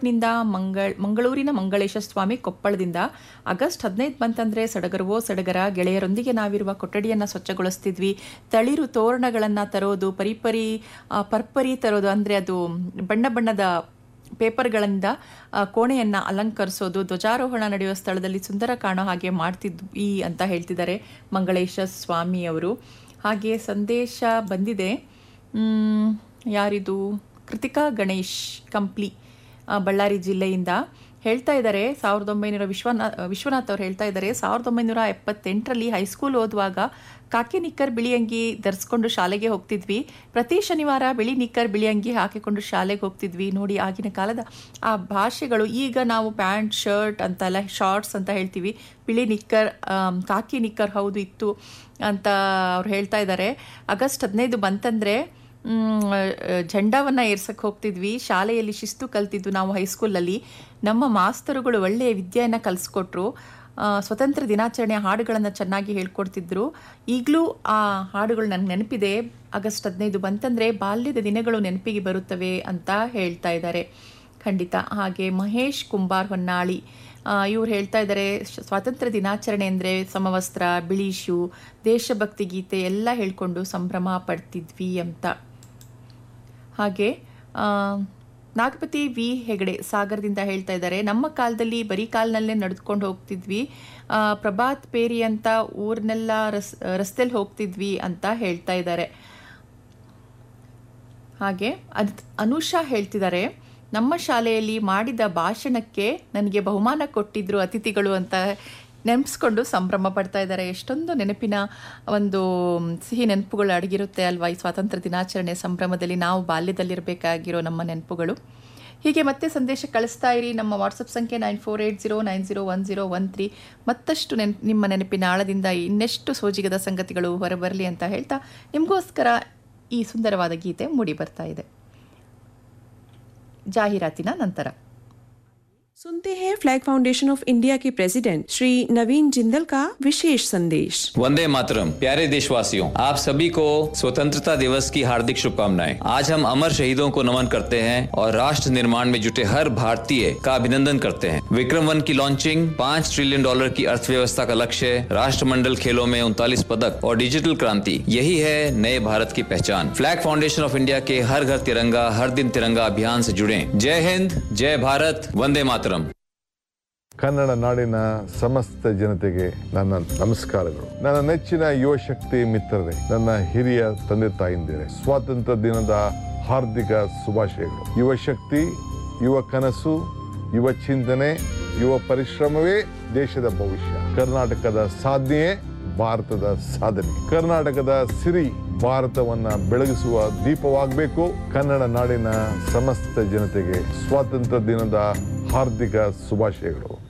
ತಾಲೂಕಿನಿಂದ ಮಂಗಳ್ ಮಂಗಳೂರಿನ ಮಂಗಳೇಶ ಸ್ವಾಮಿ ಕೊಪ್ಪಳದಿಂದ ಆಗಸ್ಟ್ ಹದಿನೈದು ಬಂತಂದರೆ ಸಡಗರವೋ ಸಡಗರ ಗೆಳೆಯರೊಂದಿಗೆ ನಾವಿರುವ ಕೊಠಡಿಯನ್ನು ಸ್ವಚ್ಛಗೊಳಿಸ್ತಿದ್ವಿ ತಳಿರು ತೋರಣಗಳನ್ನು ತರೋದು ಪರಿಪರಿ ಆ, ಪರ್ಪರಿ ತರೋದು ಅಂದರೆ ಅದು ಬಣ್ಣ ಬಣ್ಣದ ಪೇಪರ್ಗಳಿಂದ ಆ, ಕೋಣೆಯನ್ನು ಅಲಂಕರಿಸೋದು ಧ್ವಜಾರೋಹಣ ನಡೆಯುವ ಸ್ಥಳದಲ್ಲಿ ಸುಂದರ ಕಾಣೋ ಹಾಗೆ ಮಾಡ್ತಿದ್ವಿ ಅಂತ ಹೇಳ್ತಿದ್ದಾರೆ ಮಂಗಳೇಶ ಸ್ವಾಮಿಯವರು ಹಾಗೆ ಸಂದೇಶ ಬಂದಿದೆ ಮ್, ಯಾರಿದು ಕೃತಿಕಾ ಗಣೇಶ್ ಕಂಪ್ಲಿ ಆ, ಬಳ್ಳಾರಿ ಜಿಲ್ಲೆಯಿಂದ ಹೇಳ್ತಾ ಇದ್ದಾರೆ ಸಾವಿರದ ಒಂಬೈನೂರ ವಿಶ್ವನಾ ವಿಶ್ವನಾಥ್ ಅವ್ರು ಹೇಳ್ತಾ ಇದ್ದಾರೆ ಸಾವಿರದ ಒಂಬೈನೂರ ಎಪ್ಪತ್ತೆಂಟರಲ್ಲಿ ಹೈಸ್ಕೂಲ್ ಓದುವಾಗ ಕಾಕಿ ನಿಕ್ಕರ್ ಬಿಳಿ ಅಂಗಿ ಧರಿಸ್ಕೊಂಡು ಶಾಲೆಗೆ ಹೋಗ್ತಿದ್ವಿ ಪ್ರತಿ ಶನಿವಾರ ಬಿಳಿ ನಿಕ್ಕರ್ ಬಿಳಿ ಅಂಗಿ ಹಾಕಿಕೊಂಡು ಶಾಲೆಗೆ ಹೋಗ್ತಿದ್ವಿ ನೋಡಿ ಆಗಿನ ಕಾಲದ ಆ ಭಾಷೆಗಳು ಈಗ ನಾವು ಪ್ಯಾಂಟ್ ಶರ್ಟ್ ಅಂತೆಲ್ಲ ಶಾರ್ಟ್ಸ್ ಅಂತ ಹೇಳ್ತೀವಿ ಬಿಳಿ ನಿಕ್ಕರ್ ಆಮ್, ಕಾಕಿ ನಿಕ್ಕರ್ ಹೌದು ಇತ್ತು ಅಂತ ಅವ್ರು ಹೇಳ್ತಾ ಇದ್ದಾರೆ ಆಗಸ್ಟ್ ಹದಿನೈದು ಬಂತಂದರೆ ಝಂಡಾವನ್ನು ಏರ್ಸಕ್ಕೆ ಹೋಗ್ತಿದ್ವಿ ಶಾಲೆಯಲ್ಲಿ ಶಿಸ್ತು ಕಲ್ತಿದ್ದು ನಾವು ಹೈಸ್ಕೂಲಲ್ಲಿ ನಮ್ಮ ಮಾಸ್ತರುಗಳು ಒಳ್ಳೆಯ ವಿದ್ಯೆಯನ್ನು ಕಲಿಸ್ಕೊಟ್ರು ಆ, ಸ್ವತಂತ್ರ ದಿನಾಚರಣೆಯ ಹಾಡುಗಳನ್ನು ಚೆನ್ನಾಗಿ ಹೇಳ್ಕೊಡ್ತಿದ್ರು ಈಗಲೂ ಆ ಹಾಡುಗಳು ನನಗೆ ನೆನಪಿದೆ ಆಗಸ್ಟ್ ಹದಿನೈದು ಬಂತಂದರೆ ಬಾಲ್ಯದ ದಿನಗಳು ನೆನಪಿಗೆ ಬರುತ್ತವೆ ಅಂತ ಹೇಳ್ತಾ ಇದ್ದಾರೆ ಖಂಡಿತ ಹಾಗೆ ಮಹೇಶ್ ಕುಂಬಾರ್ ಹೊನ್ನಾಳಿ ಇವ್ರು ಹೇಳ್ತಾ ಇದ್ದಾರೆ ಶ- ಸ್ವಾತಂತ್ರ್ಯ ದಿನಾಚರಣೆ ಅಂದರೆ ಸಮವಸ್ತ್ರ ಬಿಳಿ ಶೂ ದೇಶಭಕ್ತಿ ಗೀತೆ ಎಲ್ಲ ಹೇಳ್ಕೊಂಡು ಸಂಭ್ರಮ ಪಡ್ತಿದ್ವಿ ಅಂತ ಹಾಗೆ ಆ, ನಾಗಪತಿ ವಿ ಹೆಗಡೆ ಸಾಗರದಿಂದ ಹೇಳ್ತಾ ಇದ್ದಾರೆ ನಮ್ಮ ಕಾಲದಲ್ಲಿ ಬರೀ ಕಾಲ್ನಲ್ಲೇ ನಡೆದುಕೊಂಡು ಹೋಗ್ತಿದ್ವಿ ಆ, ಪ್ರಭಾತ್ ಪೇರಿ ಅಂತ ಊರ್ನೆಲ್ಲ ರಸ್ ರಸ್ತೆಯಲ್ಲಿ ಹೋಗ್ತಿದ್ವಿ ಅಂತ ಹೇಳ್ತಾ ಇದ್ದಾರೆ ಹಾಗೆ ಅದ್ ಅನುಷಾ ಹೇಳ್ತಿದ್ದಾರೆ ನಮ್ಮ ಶಾಲೆಯಲ್ಲಿ ಮಾಡಿದ ಭಾಷಣಕ್ಕೆ ನನಗೆ ಬಹುಮಾನ ಕೊಟ್ಟಿದ್ರು ಅತಿಥಿಗಳು ಅಂತ ನೆನೆಸ್ಕೊಂಡು ಸಂಭ್ರಮ ಪಡ್ತಾ ಇದ್ದಾರೆ ಎಷ್ಟೊಂದು ನೆನಪಿನ ಒಂದು ಸಿಹಿ ನೆನಪುಗಳು ಅಡಗಿರುತ್ತೆ ಅಲ್ವಾ ಈ ಸ್ವಾತಂತ್ರ್ಯ ದಿನಾಚರಣೆ ಸಂಭ್ರಮದಲ್ಲಿ ನಾವು ಬಾಲ್ಯದಲ್ಲಿರಬೇಕಾಗಿರೋ ನಮ್ಮ ನೆನಪುಗಳು ಹೀಗೆ ಮತ್ತೆ ಸಂದೇಶ ಕಳಿಸ್ತಾ ಇರಿ ನಮ್ಮ ವಾಟ್ಸಪ್ ಸಂಖ್ಯೆ nine four eight zero nine zero one zero one three ಮತ್ತಷ್ಟು ನೆನ್ ನಿಮ್ಮ ನೆನಪಿನ ಆಳದಿಂದ ಇನ್ನೆಷ್ಟು ಸೋಜಿಗದ ಸಂಗತಿಗಳು ಹೊರಬರಲಿ ಅಂತ ಹೇಳ್ತಾ ನಿಮಗೋಸ್ಕರ ಈ ಸುಂದರವಾದ ಗೀತೆ ಮೂಡಿ ಬರ್ತಾ ಇದೆ ಜಾಹೀರಾತಿನ ನಂತರ सुनते हैं फ्लैग फाउंडेशन ऑफ इंडिया के प्रेसिडेंट श्री नवीन जिंदल का विशेष संदेश वंदे मातरम प्यारे देशवासियों आप सभी को स्वतंत्रता दिवस की हार्दिक शुभकामनाएं आज हम अमर शहीदों को नमन करते हैं और राष्ट्र निर्माण में जुटे हर भारतीय का अभिनंदन करते हैं विक्रम वन की लॉन्चिंग पाँच ट्रिलियन डॉलर की अर्थव्यवस्था का लक्ष्य राष्ट्रमंडल खेलों में उनतालीस पदक और डिजिटल क्रांति यही है नए भारत की पहचान फ्लैग फाउंडेशन ऑफ इंडिया के हर घर तिरंगा हर दिन तिरंगा अभियान से जुड़े जय हिंद जय भारत वंदे मातरम ಕನ್ನಡ ನಾಡಿನ ಸಮಸ್ತ ಜನತೆಗೆ ನನ್ನ ನಮಸ್ಕಾರಗಳು ನನ್ನ ನೆಚ್ಚಿನ ಯುವ ಶಕ್ತಿ ಮಿತ್ರರೇ ನನ್ನ ಹಿರಿಯ ತಂದೆ ತಾಯಿಂದಿರೇ ಸ್ವಾತಂತ್ರ್ಯ ದಿನದ ಹಾರ್ದಿಕ ಶುಭಾಶಯಗಳು ಯುವ ಶಕ್ತಿ ಯುವ ಕನಸು ಯುವ ಚಿಂತನೆ ಯುವ ಪರಿಶ್ರಮವೇ ದೇಶದ ಭವಿಷ್ಯ ಕರ್ನಾಟಕದ ಸಾಧನೆಯೇ ಭಾರತದ ಸಾಧನೆ ಕರ್ನಾಟಕದ ಸಿರಿ ಭಾರತವನ್ನ ಬೆಳಗಿಸುವ ದೀಪವಾಗಬೇಕು ಕನ್ನಡ ನಾಡಿನ ಸಮಸ್ತ ಜನತೆಗೆ ಸ್ವಾತಂತ್ರ್ಯ ದಿನದ ಹಾರ್ದಿಕ ಶುಭಾಶಯಗಳು